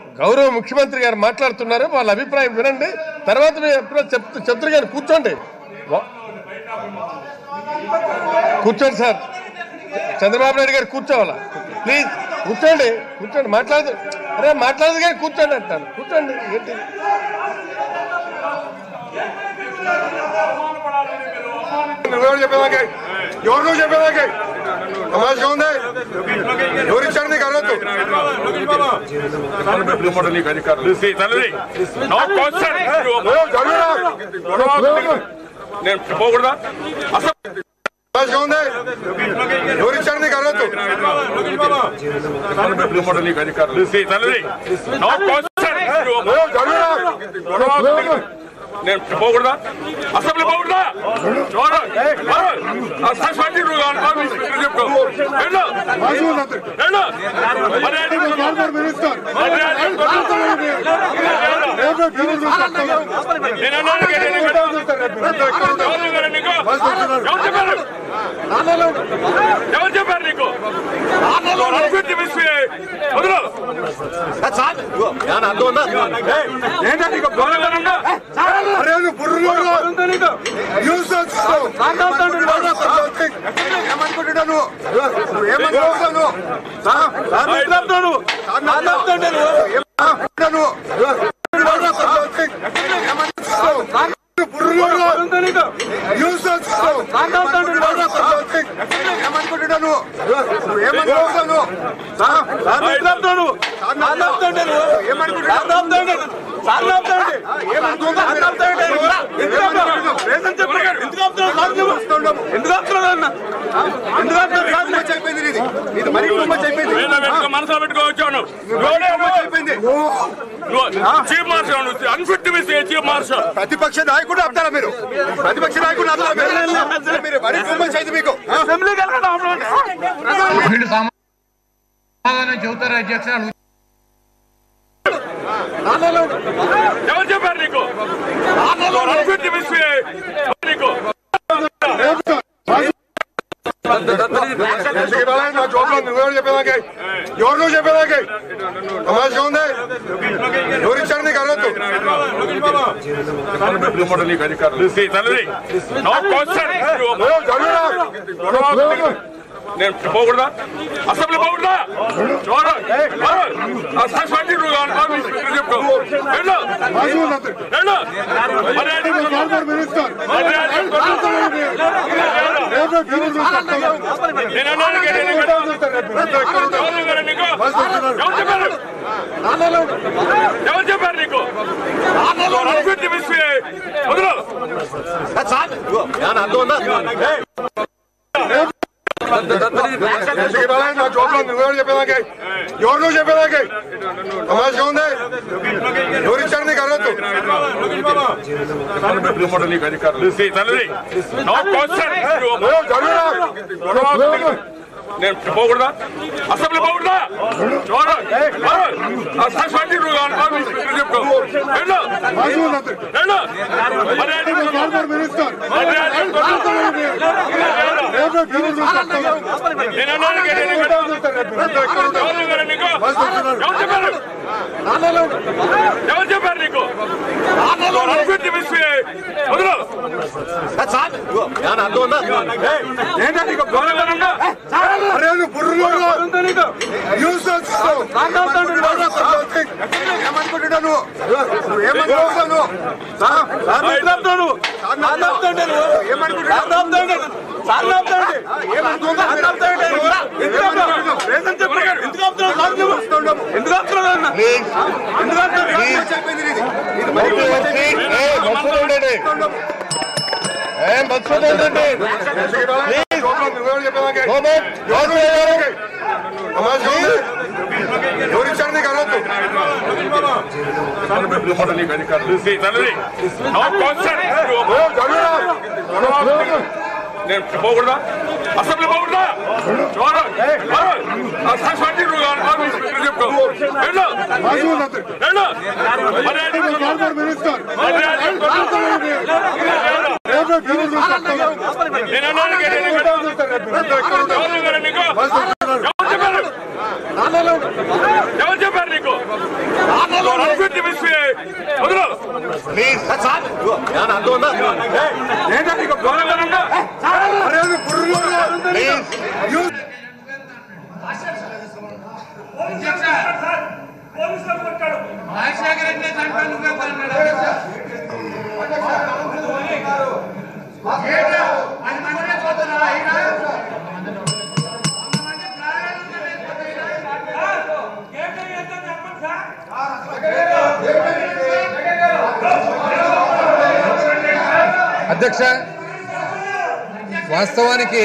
గౌరవ ముఖ్యమంత్రి గారు మాట్లాడుతున్నారు వాళ్ళ అభిప్రాయం వినండి తర్వాత మీరు ఎప్పుడో చెప్తూ చెప్తారు గారు కూర్చోండి వా- కూర్చోండి సార్ చంద్రబాబు నాయుడు గారు కూర్చోవాలా ప్లీజ్ కూర్చోండి కూర్చోండి మాట్లాడదు అరే మాట్లాడదు కానీ కూర్చోండి అంటాను కూర్చోండి ఏంటి నువ్వెవరు చెప్పేదాకే ఎవరు నువ్వు చెప్పేదాకే తమాషగా ఉంది ఎవరు ఇచ్చారు నీకు అర్హత నువ్వు జరుగురా నేను పోకూడదా అసలు తమాషగా ఉంది ఎవరు ఇచ్చారు నీకు అర్హత నువ్వు జరుగురా నేను పోకూడదా అసెంబ్లీ పోకూడదా చూడు. సస్పెండ్ నువ్వు కావాలి. నువ్వు చెప్పు వెళ్ళు. వెళ్ళు. మర్యాద మర్యాద నేను అన్నాను కదా, నేను ఎవరు చెప్పారు నీకు? ఎవరు చెప్పారు? ఎవరు చెప్పారు నీకు అన్ఫిట్ మిస్ వదలు ఏంటో నీకు గౌరవంగా అరే నువ్వు బుర్రలో ఏమనుకుంటున్నా నువ్వు నువ్వు ఏమనుకుంటున్నావు నువ్వు? ఆ? ఏమనుకుంటున్నావు నువ్వు? ఏమనుకుంటున్నావు? బుర్రలో న్యూస్ వస్తున్నావు. ఏమనుకుంటున్నావు నువ్వు? నువ్వు ఏమనుకుంటున్నావు నువ్వు? ఆ? అయిపోయింది ఇది. ఇది మరీ కుటుంబం అయిపోయింది మీద పెట్టుకో మనసులో పెట్టుకో వచ్చాను అయిపోయింది chief marshal unfit miss chief marshal ప్రతిపక్ష నాయకుడు ఆపుతారా మీరు ప్రతిపక్ష నాయకుడు ఆపుతారా మీరు? మీరు మరీ కుటుంబం అయితే మీకు ఆ? వీళ్ళు సమాధానం చెబుతారు అధ్యక్ష అడుగు- ఎవరు చెప్పారు నీకు అన్ఫిట్ మిస్ నీకు ఎందుకు ఇవ్వాలి? నా జోబులో నువ్వెవరు చెప్పేదాకే ఎవరు నువ్వు చెప్పేదాకే తమాషగా ఉంది ఎవరు ఇచ్చారు నీకు అర్హత నో క్వశ్చన్ నువ్వు జరుగురా నేను పోకూడదా అసెంబ్లీ పోకూడదా చూడు. సస్పెండ్ నువ్వు కావాలి. నువ్వు చెప్పు వెళ్ళు. వెళ్ళు. మర్యాద మర్యాద నేను అన్నాను కదా, నేను ఎవరు చెప్పారు నీకు? ఎవరు చెప్పారు? ఎవరు చెప్పారు నీకు అన్ఫిట్ మిస్ వదలు ఎందుకు ఇవ్వాలి? నా జోబులో నువ్వెవరు చెప్పేదాకే ఎవరు నువ్వు చెప్పేదాకే తమాషగా ఉంది ఎవరు ఇచ్చారు నీకు అర్హత నో క్వశ్చన్ నువ్వు జరుగురా నేను పోకూడదా అసెంబ్లీ పోకూడదా చూడు. సస్పెండ్ నువ్వు కావాలి. నువ్వు చెప్పు వెళ్ళు. వెళ్ళు. మర్యాద మర్యాద నేను అన్నాను కదా, నేను ఎవరు చెప్పారు నీకు? ఎవరు చెప్పారు? ఎవరు చెప్పారు నీకు అన్ఫిట్ మిస్ వదలు ఏంటో నీకు గౌరవంగా అరే నువ్వు బుర్రలో న్యూస్ వస్తున్నావు. ఏమనుకుంటున్నావు నువ్వు? నువ్వు ఏమనుకుంటున్నావు నువ్వు? ఆ? ఏమనుకుంటున్నావు? ప్లీజ్ అయిపోయింది ఇది. ఇది మరీ కుటుంబం అయిపోయింది. ఏ, బస్సులో ఉండండి ఏ, బస్సులో ఉండండి నువ్వెవరు చెప్పేదాకే? గోమత్, బస్సులో ఉండండి. తమాషగా ఉంది? ఎవరు ఇచ్చారు నీకు అర్హత నో క్వశ్చన్ నువ్వు జరుగురా నేను పోకూడదా అసెంబ్లీ పోకూడదా చూడు. సస్పెండ్ నువ్వు కావాలి. నువ్వు చెప్పు వెళ్ళు. వెళ్ళు. మర్యాద మర్యాద నేను అన్నాను కదా, నేను ఎవరు చెప్పారు నీకు? ఎవరు చెప్పారు? ఎవరు చెప్పారు నీకు ఏంటంటే ఇక గౌరవంగా మర్యాద బుర్రలో ప్లీజ్ అధ్యక్ష రాజశేఖర రెడ్డి చంపా నువ్వే అన్నాడు పది మందినే పోతున్నావా అయినా వంద మంది ప్రాణాలు అధ్యక్ష వాస్తవానికి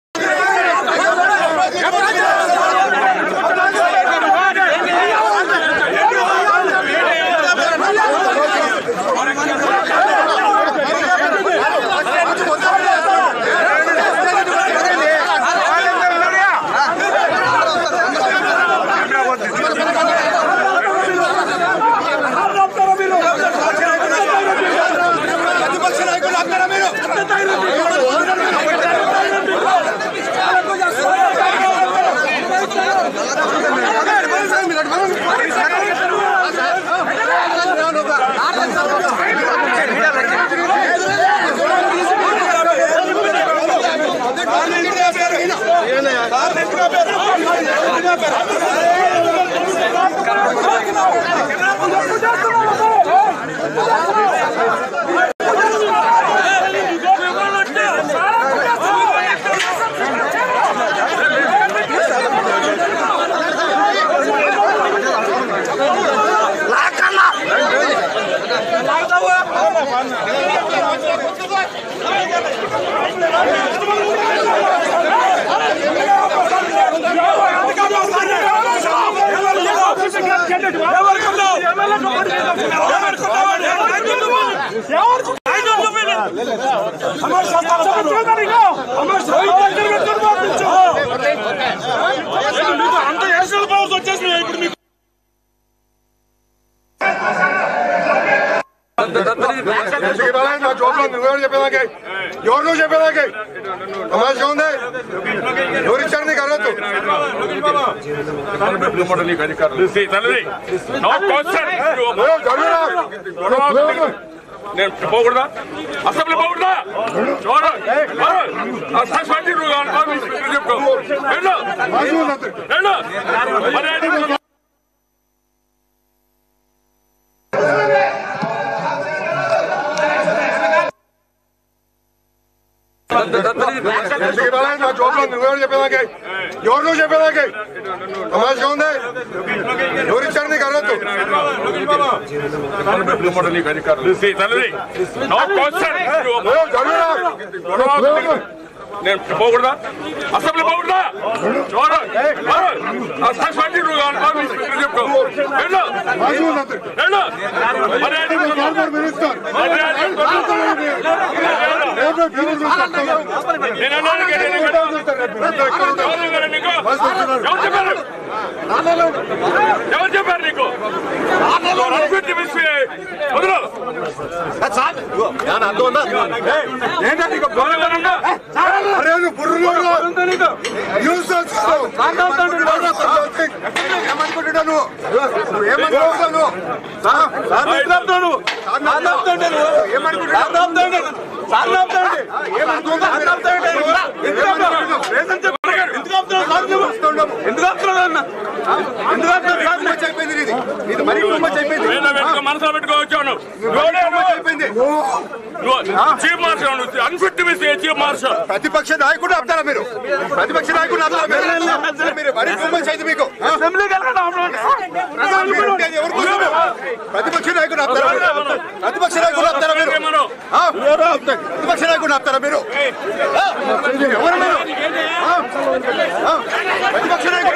అంత నేషనల్ పవర్స్ వచ్చేసినాయి ఇప్పుడు మీకు ఎందుకు ఇవ్వాలి? నా జోబులో నువ్వెవరు చెప్పేదానికి ఎవరు నువ్వు చెప్పేదానికి తమాషా ఉంది ఎవరు ఇచ్చారు నీకు అర్హత See, తల్లి, no question. నువ్వు జరుగురా నేను పోకూడదా అసెంబ్లీ పోకూడదా చూడు సస్పెండ్ నువ్వు అనుకో చెప్పుకో వెళ్ళు వెళ్ళు మరి ఎందుకు ఇవ్వాలి? నా జోబులో నువ్వెవరు చెప్పేదానికి ఎవరు నువ్వు చెప్పేదానికి తమాషా ఉంది ఎవరు ఇచ్చారు నీకు అర్హత See, తల్లి, no question. నువ్వు జరుగురా నేను పోకూడదా అసెంబ్లీ పోకూడదా చూడు సస్పెండ్ నువ్వు అనుకో చెప్పుకో వెళ్ళు వెళ్ళు మరి మినిస్టర్ నేను అన్నాను కదా, నేను ఎవరు కదా నీకు? ఎవరు చెప్పారు ఎవరు చెప్పారు నీకు అనుకుంటే మిస్ వదలు ఏంటంటే ఇక గౌరవంగా మర్యాద బుర్రలో న్యూస్ ఏమనుకుంటున్నాను ఏమనుకుంటున్నాను ఇది మరీ కుమ్మచ్చి అయిపోయింది వేల పెట్టుకో మనసులో పెట్టుకోవచ్చాను అయిపోయింది chief marshal unfit miss chief marshal ప్రతిపక్ష నాయకుడు ఆపుతారా మీరు ప్రతిపక్ష నాయకుడు ఆపుతారా మీరు? మీరు మరీ కుమ్మచ్చి అయింది మీకు ఆ? మీరు ఉండేది ఎవరి కోసం? ప్రతిపక్ష నాయకుడు ఆపుతారా మీరు? ప్రతిపక్ష నాయకుడు ఆపుతారా మీరు ఆ? ప్రతిపక్ష నాయకుడు ఆపుతారా మీరు ఆ? ఎవరు మీరు ఆ? ఆ? ప్రతిపక్ష నాయకుడు